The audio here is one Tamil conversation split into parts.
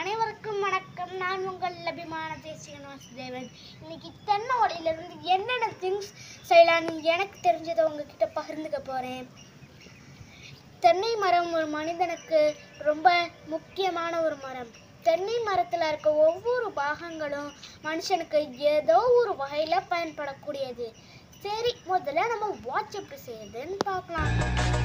அனைவருக்கும் வணக்கம் நான் உங்கள் அபிமான தேசிய வாசுதேவன் இன்னைக்கு தென்னை ஓலையிலிருந்து என்னென்ன திங்ஸ் செய்யலாம்னு எனக்கு தெரிஞ்சதை உங்ககிட்ட பகிர்ந்துக்க போகிறேன் தென்னை மரம் ஒரு மனிதனுக்கு ரொம்ப முக்கியமான ஒரு மரம் தென்னை மரத்தில் இருக்க ஒவ்வொரு பாகங்களும் மனுஷனுக்கு ஏதோ ஒரு வகையில் பயன்படக்கூடியது சரி முதல்ல நம்ம வாட்ச் எப்படி செய்யுதுன்னு பார்க்கலாம்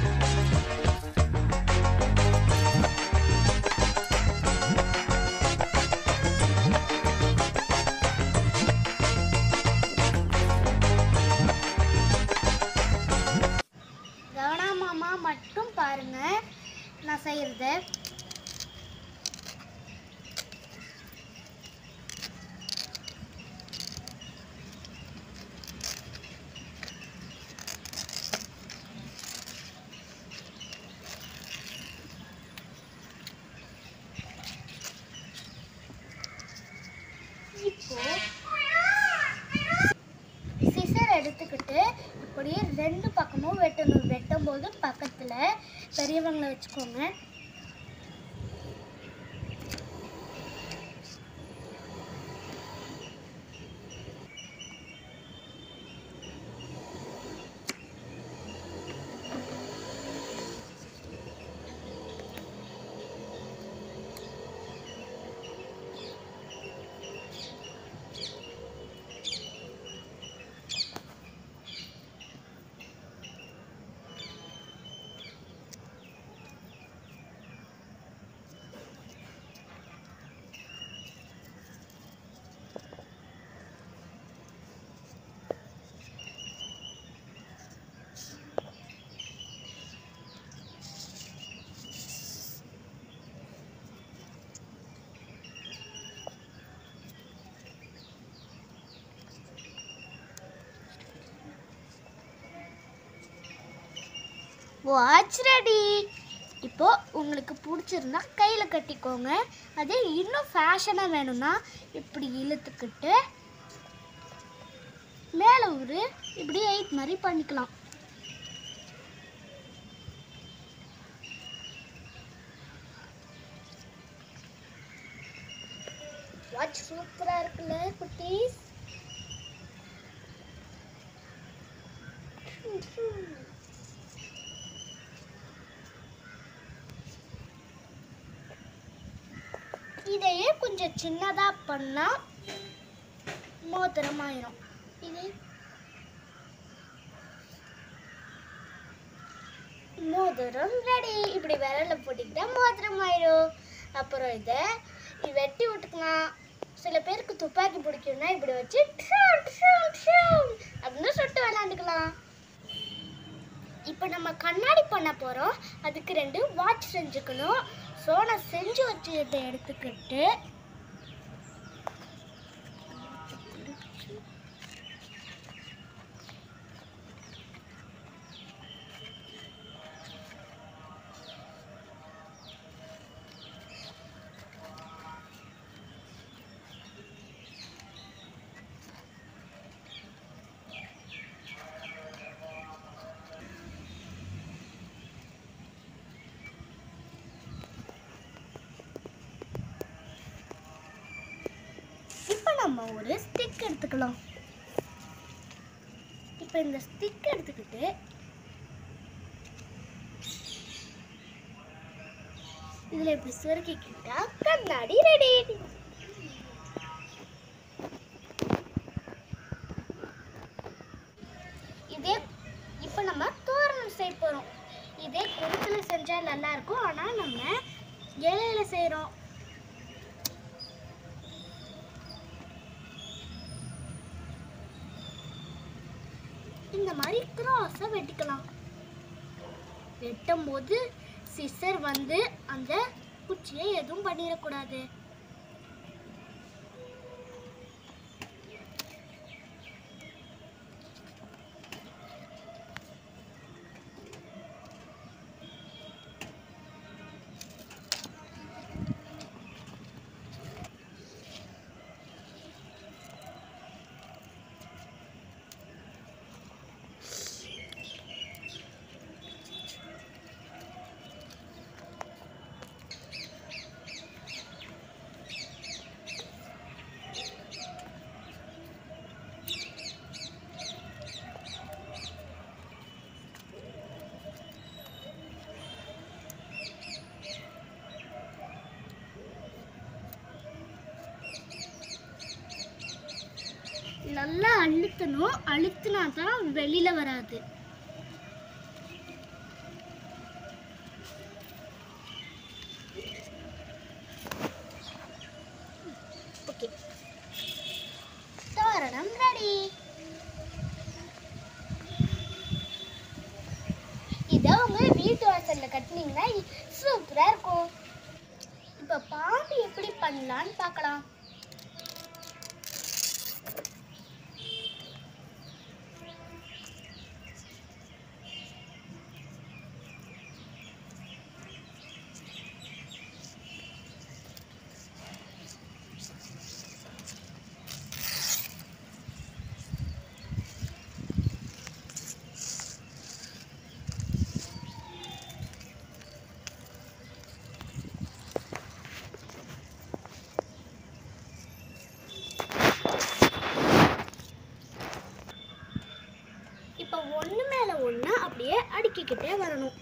கவனமாமா மட்டும் பாருங்க நான் செய்யறது இப்போ சிசர் எடுத்துக்கிட்டு இப்படியே ரெண்டு பக்கமும் வெட்டணும் வெட்டும் போது பக்கத்துல பெரியவங்களை வச்சுக்கோங்க வாட்ச் ரெடி இப்போ உங்களுக்கு பிடிச்சிருந்தா கையில் கட்டிக்கோங்க அதே இன்னும் ஃபேஷனாக வேணும்னா இப்படி இழுத்துக்கிட்டு மேலே ஒரு இப்படி எயிட் மாதிரி பண்ணிக்கலாம் வாட்ச் சூப்பராக இருக்குல்ல குட்டீஸ் இதையே கொஞ்சம் சின்னதாக பண்ணால் மோதிரமாயிரும் இது மோதிரம் ரெடி இப்படி விரல போட்டுக்கிட்டா மோதிரம் ஆயிடும் அப்புறம் இதை இது வெட்டி விட்டுக்கலாம் சில பேருக்கு துப்பாக்கி பிடிக்கும்னா இப்படி வச்சு ட்ரூம், ட்ரூம், ட்ரூம் அப்படின்னு சுட்டு விளாண்டுக்கலாம் இப்போ நம்ம கண்ணாடி பண்ண போகிறோம் அதுக்கு ரெண்டு வாட்ச் செஞ்சுக்கணும் ஸோ நான் செஞ்சு வச்சதை எடுத்துக்கிட்டு இப்போ நம்ம ஒரு ஸ்டிக் எடுத்துக்கலாம் இப்போ இந்த ஸ்டிக் எடுத்துக்கிட்டு இதுல இப்படி சுருக்கிக்கிட்டா கண்ணாடி ரெடி இதே இப்போ நம்ம தோரணம் செய்ய போறோம் இதே குளத்துல செஞ்சா நல்லா இருக்கும் ஆனா நம்ம இலையில செய்றோம் இந்த மாதிரி கிராஸை வெட்டிக்கலாம் வெட்டும் போது சிசர் வந்து அந்த குச்சியை எதுவும் பண்ணிடக்கூடாது நல்லா அழுத்தணும் அழுத்தினா தான் வெளியில வராது ஓகே தோரணம் ரெடி இதை உங்க வீட்டு வாசல்ல கட்டினீங்கன்னா சூப்பரா இருக்கும் இப்ப பாம்பு எப்படி பண்ணலான்னு பார்க்கலாம் இப்போ ஒன்று மேலே ஒன்று அப்படியே அடுக்கிக்கிட்டே வரணும்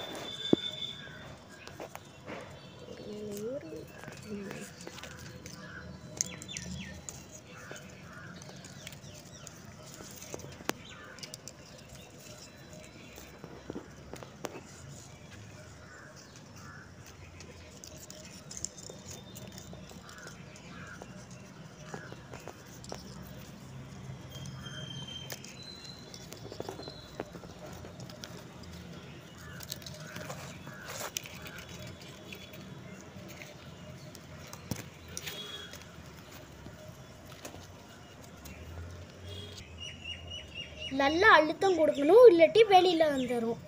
நல்லா அழுத்தம் கொடுக்கணும் இல்லாட்டி வெளியில வந்துடும்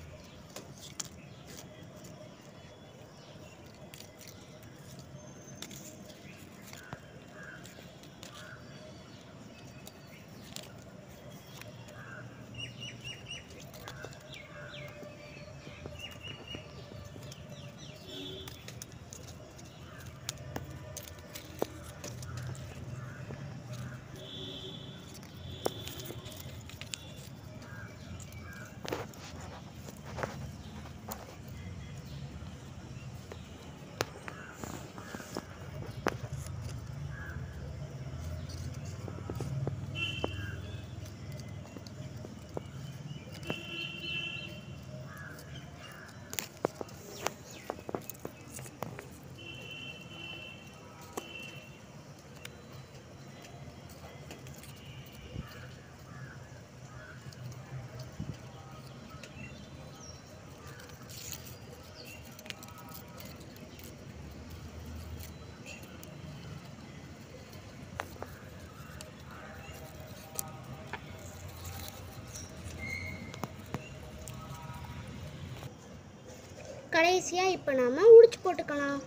கடைசியாக இப்போ நாம உடிச்சு போட்டுக்கலாம்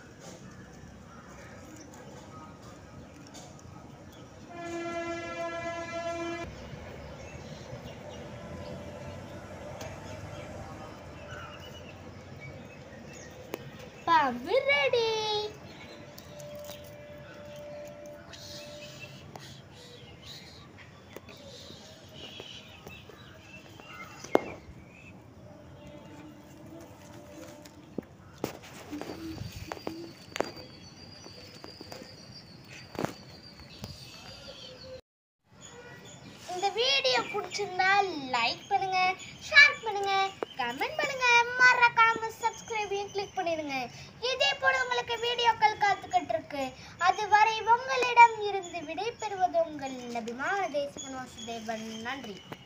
பாம்பு ரெடி இந்த வீடியோ பிடிச்சிருந்தா லைக் பண்ணுங்க ஷேர் பண்ணுங்க கமெண்ட் பண்ணுங்க மறக்காம சப்ஸ்கிரைபையும் கிளிக் பண்ணிடுங்க இதே போல உங்களுக்கு வீடியோக்கள் காத்துக்கிட்டு இருக்கு அதுவரை உங்களிடம் இருந்து விடைபெறுவது உங்கள் அபிமான தேசகன் வாசுதேவன் நன்றி